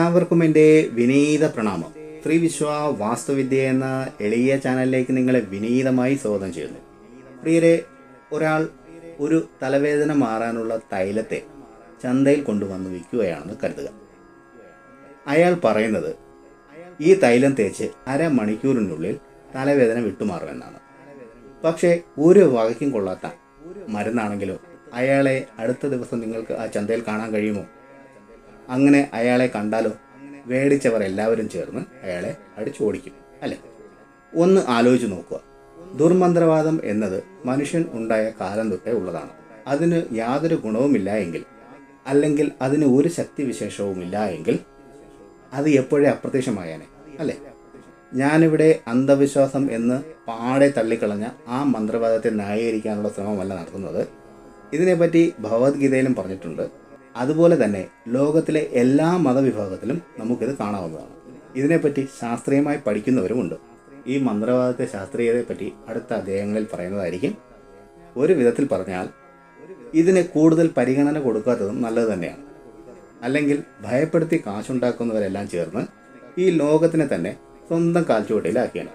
എല്ലാവർക്കും എൻ്റെ വിനീത പ്രണാമം ശ്രീ വിശ്വ വാസ്തുവിദ്യ എന്ന എളിയ ചാനലിലേക്ക് നിങ്ങളെ വിനീതമായി സ്വാഗതം ചെയ്യുന്നു പ്രിയരെ ഒരാൾ ഒരു തലവേദന മാറാനുള്ള തൈലത്തെ ചന്തയിൽ കൊണ്ടുവന്ന് വിൽക്കുകയാണെന്ന് കരുതുക അയാൾ പറയുന്നത് ഈ തൈലം തേച്ച് അരമണിക്കൂറിനുള്ളിൽ തലവേദന വിട്ടുമാറുമെന്നാണ് പക്ഷേ ഒരു വകയ്ക്കും കൊള്ളാത്ത മരുന്നാണെങ്കിലോ അയാളെ അടുത്ത ദിവസം നിങ്ങൾക്ക് ആ ചന്തയിൽ കാണാൻ കഴിയുമോ അങ്ങനെ അയാളെ കണ്ടാലോ വേടിച്ചവർ എല്ലാവരും ചേർന്ന് അയാളെ അടിച്ചോടിക്കും അല്ലേ ഒന്ന് ആലോചിച്ച് നോക്കുക ദുർമന്ത്രവാദം എന്നത് മനുഷ്യൻ ഉണ്ടായ കാലം തൊട്ടേ ഉള്ളതാണ് അതിന് യാതൊരു ഗുണവുമില്ല എങ്കിൽ അല്ലെങ്കിൽ അതിന് ഒരു ശക്തിവിശേഷവുമില്ല എങ്കിൽ അത് എപ്പോഴേ അപ്രത്യക്ഷമായേനെ അല്ലേ ഞാനിവിടെ അന്ധവിശ്വാസം എന്ന് പാടെ തള്ളിക്കളഞ്ഞ ആ മന്ത്രവാദത്തെ ന്യായീകരിക്കാനുള്ള ശ്രമമല്ല നടത്തുന്നത് ഇതിനെപ്പറ്റി ഭഗവത്ഗീതയിലും പറഞ്ഞിട്ടുണ്ട് അതുപോലെ തന്നെ ലോകത്തിലെ എല്ലാ മതവിഭാഗത്തിലും നമുക്കിത് കാണാവുന്നതാണ് ഇതിനെപ്പറ്റി ശാസ്ത്രീയമായി പഠിക്കുന്നവരുമുണ്ട് ഈ മന്ത്രവാദത്തെ ശാസ്ത്രീയതയെപ്പറ്റി അടുത്ത അധ്യായങ്ങളിൽ പറയുന്നതായിരിക്കും ഒരു വിധത്തിൽ പറഞ്ഞാൽ ഇതിന് കൂടുതൽ പരിഗണന കൊടുക്കാത്തതും നല്ലത് തന്നെയാണ് അല്ലെങ്കിൽ ഭയപ്പെടുത്തി കാശുണ്ടാക്കുന്നവരെല്ലാം ചേർന്ന് ഈ ലോകത്തിനെ തന്നെ സ്വന്തം കാൽച്ചുവട്ടിലാക്കിയാണ്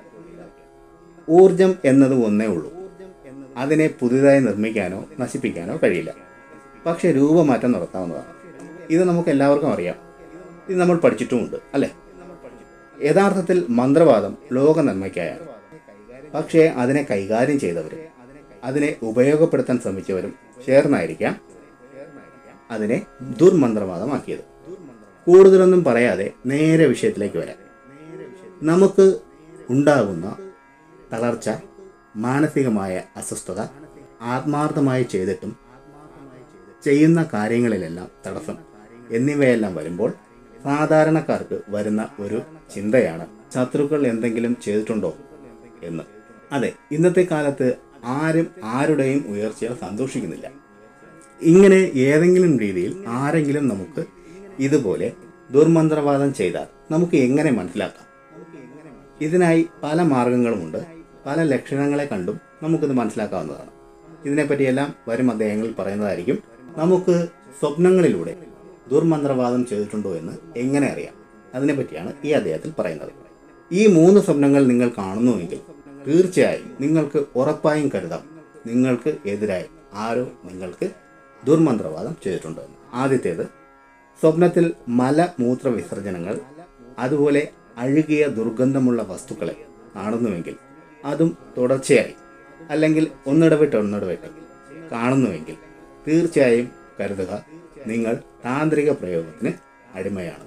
ഊർജം എന്നത് ഒന്നേ ഉള്ളൂ അതിനെ പുതുതായി നിർമ്മിക്കാനോ നശിപ്പിക്കാനോ കഴിയില്ല പക്ഷെ രൂപമാറ്റം നടത്താവുന്നതാണ് ഇത് നമുക്ക് എല്ലാവർക്കും അറിയാം ഇത് നമ്മൾ പഠിച്ചിട്ടുമുണ്ട് അല്ലേ യഥാർത്ഥത്തിൽ മന്ത്രവാദം ലോക നന്മയ്ക്കായാണ് പക്ഷേ അതിനെ കൈകാര്യം ചെയ്തവരും അതിനെ ഉപയോഗപ്പെടുത്താൻ ശ്രമിച്ചവരും ചേർന്നായിരിക്കാം അതിനെ ദുർമന്ത്രവാദമാക്കിയത് കൂടുതലൊന്നും പറയാതെ നേരെ വിഷയത്തിലേക്ക് വരാം നമുക്ക് ഉണ്ടാകുന്ന തളർച്ച മാനസികമായ അസ്വസ്ഥത ആത്മാർത്ഥമായി ചെയ്തിട്ടും ചെയ്യുന്ന കാര്യങ്ങളിലെല്ലാം തടസ്സം എന്നിവയെല്ലാം വരുമ്പോൾ സാധാരണക്കാർക്ക് വരുന്ന ഒരു ചിന്തയാണ് ശത്രുക്കൾ എന്തെങ്കിലും ചെയ്തിട്ടുണ്ടോ എന്ന് അതെ ഇന്നത്തെ കാലത്ത് ആരും ആരുടെയും ഉയർച്ചയിൽ സന്തോഷിക്കുന്നില്ല ഇങ്ങനെ ഏതെങ്കിലും രീതിയിൽ ആരെങ്കിലും നമുക്ക് ഇതുപോലെ ദുർമന്ത്രവാദം ചെയ്താൽ നമുക്ക് എങ്ങനെ മനസ്സിലാക്കാം ഇതിനായി പല മാർഗങ്ങളുമുണ്ട് പല ലക്ഷണങ്ങളെ കണ്ടും നമുക്കിത് മനസ്സിലാക്കാവുന്നതാണ് ഇതിനെപ്പറ്റിയെല്ലാം വരും അധ്യായങ്ങളിൽ പറയുന്നതായിരിക്കും നമുക്ക് സ്വപ്നങ്ങളിലൂടെ ദുർമന്ത്രവാദം ചെയ്തിട്ടുണ്ടോ എന്ന് എങ്ങനെ അറിയാം അതിനെപ്പറ്റിയാണ് ഈ അധ്യായത്തിൽ പറയുന്നത് ഈ മൂന്ന് സ്വപ്നങ്ങൾ നിങ്ങൾ കാണുന്നുവെങ്കിൽ തീർച്ചയായും നിങ്ങൾക്ക് ഉറപ്പായും കരുതാം നിങ്ങൾക്ക് എതിരായി ആരോ നിങ്ങൾക്ക് ദുർമന്ത്രവാദം ചെയ്തിട്ടുണ്ട് എന്ന്. ആദ്യത്തേത് സ്വപ്നത്തിൽ മലമൂത്ര വിസർജനങ്ങൾ അതുപോലെ അഴുകിയ ദുർഗന്ധമുള്ള വസ്തുക്കളെ കാണുന്നുവെങ്കിൽ അതും തുടർച്ചയായി അല്ലെങ്കിൽ ഒന്നിടവിട്ട് ഒന്നിടവിട്ട് കാണുന്നുവെങ്കിൽ തീർച്ചയായും കരുതുക നിങ്ങൾ താന്ത്രിക പ്രയോഗത്തിന് അടിമയാണെന്ന്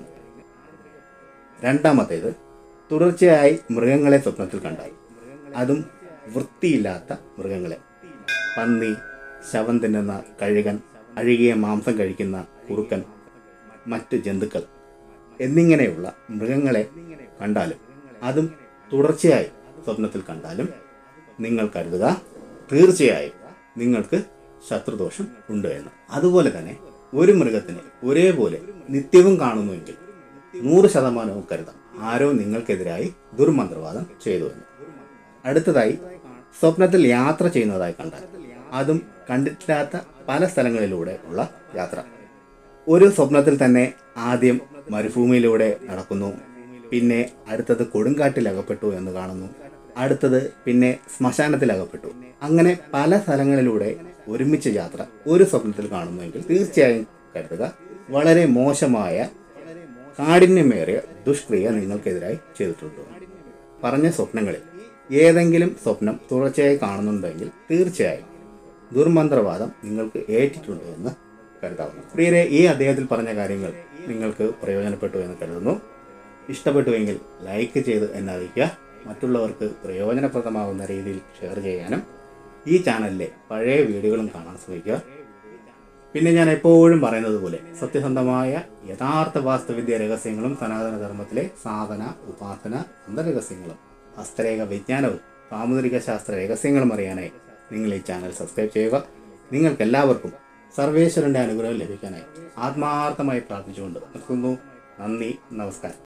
രണ്ടാമത്തേത് തുടർച്ചയായി മൃഗങ്ങളെ സ്വപ്നത്തിൽ കണ്ടാൽ അതും വൃത്തിയില്ലാത്ത മൃഗങ്ങളെ പന്നി ശവം തിന്നുന്ന കഴുകൻ അഴുകിയ മാംസം കഴിക്കുന്ന കുറുക്കൻ മറ്റ് ജന്തുക്കൾ എന്നിങ്ങനെയുള്ള മൃഗങ്ങളെ കണ്ടാലും അതും തുടർച്ചയായി സ്വപ്നത്തിൽ കണ്ടാലും നിങ്ങൾ കരുതുക തീർച്ചയായും നിങ്ങൾക്ക് ശത്രുദോഷം ഉണ്ട് എന്ന് അതുപോലെ തന്നെ ഒരു മൃഗത്തിന് ഒരേപോലെ നിത്യവും കാണുന്നുവെങ്കിൽ നൂറ് ശതമാനവും കരുതാം ആരോ നിങ്ങൾക്കെതിരായി ദുർമന്ത്രവാദം ചെയ്തു എന്ന് അടുത്തതായി സ്വപ്നത്തിൽ യാത്ര ചെയ്യുന്നതായി കണ്ടാൽ അതും കണ്ടിട്ടില്ലാത്ത പല സ്ഥലങ്ങളിലൂടെ ഉള്ള യാത്ര ഒരു സ്വപ്നത്തിൽ തന്നെ ആദ്യം മരുഭൂമിയിലൂടെ നടക്കുന്നു പിന്നെ അടുത്തത് കൊടുങ്കാട്ടിൽ അകപ്പെട്ടു എന്ന് കാണുന്നു അടുത്തത് പിന്നെ ശ്മശാനത്തിൽ അകപ്പെട്ടു അങ്ങനെ പല സ്ഥലങ്ങളിലൂടെ ഒരുമിച്ച് യാത്ര ഒരു സ്വപ്നത്തിൽ കാണുന്നുവെങ്കിൽ തീർച്ചയായും കരുതുക വളരെ മോശമായ കാഠിന്യമേറിയ ദുഷ്ക്രിയ നിങ്ങൾക്കെതിരായി ചെയ്തിട്ടുണ്ട് പറഞ്ഞ സ്വപ്നങ്ങളിൽ ഏതെങ്കിലും സ്വപ്നം തുടർച്ചയായി കാണുന്നുണ്ടെങ്കിൽ തീർച്ചയായും ദുർമന്ത്രവാദം നിങ്ങൾക്ക് ഏറ്റിട്ടുണ്ട് എന്ന് കരുതാവുന്നു പ്രിയരെ ഈ അദ്ദേഹത്തിൽ പറഞ്ഞ കാര്യങ്ങൾ നിങ്ങൾക്ക് പ്രയോജനപ്പെട്ടു എന്ന് കരുതുന്നു ഇഷ്ടപ്പെട്ടുവെങ്കിൽ ലൈക്ക് ചെയ്ത് എന്നെ അറിയിക്കുക മറ്റുള്ളവർക്ക് പ്രയോജനപ്രദമാകുന്ന രീതിയിൽ ഷെയർ ചെയ്യാനും ഈ ചാനലിലെ പഴയ വീഡിയോകളും കാണാൻ ശ്രമിക്കുക പിന്നെ ഞാൻ എപ്പോഴും പറയുന്നത് പോലെ സത്യസന്ധമായ യഥാർത്ഥ വാസ്തുവിദ്യ രഹസ്യങ്ങളും സനാതന ധർമ്മത്തിലെ സാധന ഉപാസന അന്തരഹസ്യങ്ങളും ഹസ്തരേഖ വിജ്ഞാനവും സാമുദ്രിക ശാസ്ത്ര രഹസ്യങ്ങളും അറിയാനായി നിങ്ങൾ ഈ ചാനൽ സബ്സ്ക്രൈബ് ചെയ്യുക നിങ്ങൾക്ക് എല്ലാവർക്കും സർവേശ്വരന്റെ അനുഗ്രഹം ലഭിക്കാനായി ആത്മാർത്ഥമായി പ്രാർത്ഥിച്ചുകൊണ്ട് നിർത്തുന്നു നന്ദി നമസ്കാരം